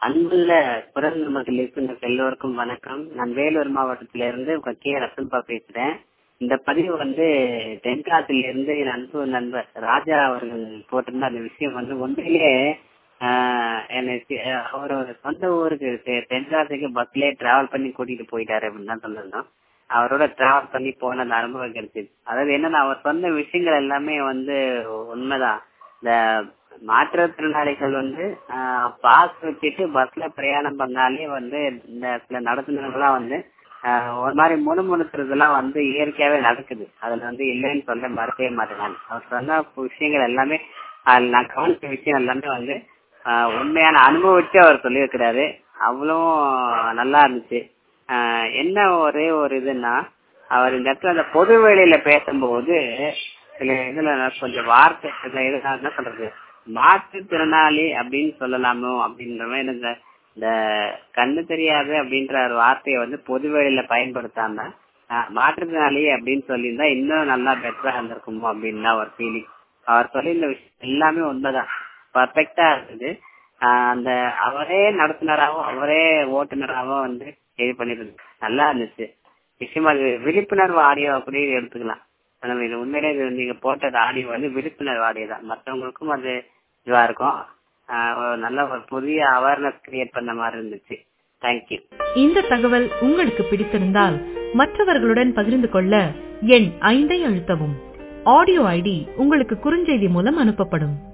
அன்புள்ள குரல் நமக்கு லிசனர்ஸ் எல்லோருக்கும் வணக்கம் நான் வேலூர் மாவட்டத்திலிருந்து உங்க கே ரசன்பா பேசுறேன் இந்த பதிவு வந்து தென்காசில இருந்து என் அன்பு நண்பர் ராஜா அவர்கள் போட்டிருந்த அந்த விஷயம் வந்து உண்மையிலேயே ஆஹ் எனக்கு அவர் ஒரு சொந்த ஊருக்கு தெ- தென்காசிக்கு பஸ்லயே டிராவல் பண்ணி கூட்டிட்டு போயிட்டாரு அப்படின்னு தான் சொல்லணும் அவரோட டிராவல் பண்ணி போன அந்த அனுபவம் கிடைச்சிது அதாவது என்னன்னா அவர் சொன்ன விஷயங்கள் எல்லாமே வந்து உண்மைதான் இந்த மாற்றுத்திறனாளிகள் வந்து பாஸ் வச்சுட்டு பஸ்ல பிரயாணம் பண்ணாலே வந்து இந்த சில நடத்துனர்கள்லாம் வந்து ஆஹ் ஒரு மாதிரி முணுமுணுக்கிறதுலாம் வந்து இயற்கையாவே நடக்குது அதுல வந்து இல்லைன்னு சொல்ல மறக்கவே மாட்டேன் அவர் சொன்ன விஷயங்கள் எல்லாமே அதுல நான் கவனிச்ச விஷயம் எல்லாமே வந்து ஆஹ் உண்மையான அனுபவிச்சு அவர் சொல்லியிருக்கிறாரு அவ்வளோ நல்லா இருந்துச்சு ஆஹ் என்ன ஒரே ஒரு இதுன்னா அவர் இந்த இடத்துல அந்த பொது வேலையில பேசும்போது சில இதுல கொஞ்சம் வார்த்தை சில இது நான் என்ன சொல்றது மாற்றுத்திறனாளி அப்படின்னு சொல்லலாமோ அப்படின்ற மாதிரி இந்த இந்த கண்ணு தெரியாது அப்படின்ற ஒரு வார்த்தையை வந்து பொது வேலையில பயன்படுத்தாம ஆஹ் மாற்றுத்திறனாளி அப்படின்னு சொல்லியிருந்தா இன்னும் நல்லா பெட்டரா இருந்திருக்குமோ அப்படின்னு தான் ஒரு ஃபீலிங் அவர் சொல்லியிருந்த விஷயம் எல்லாமே உண்மைதான் பர்ஃபெக்டா இருந்தது ஆஹ் அந்த அவரே நடத்துனராகவும் அவரே ஓட்டுநராகவும் வந்து இது பண்ணிருந்தது நல்லா இருந்துச்சு நிச்சயமா அது விழிப்புணர்வு ஆடியோ அப்படின்னு எடுத்துக்கலாம் நம்ம இது உண்மையிலே இது நீங்க போட்டது ஆடியோ வந்து விழிப்புணர்வு ஆடியோ தான் மற்றவங்களுக்கும் அது இதுவா இருக்கும் ஆஹ் ஒரு நல்ல ஒரு புதிய அவேர்னஸ் கிரியேட் பண்ண மாதிரி இருந்துச்சு தேங்க்யூ இந்த தகவல் உங்களுக்கு பிடித்திருந்தால் மற்றவர்களுடன் பகிர்ந்து கொள்ள எண் ஐந்தை அழுத்தவும் ஆடியோ ஐடி உங்களுக்கு குறுஞ்செய்தி மூலம் அனுப்பப்படும்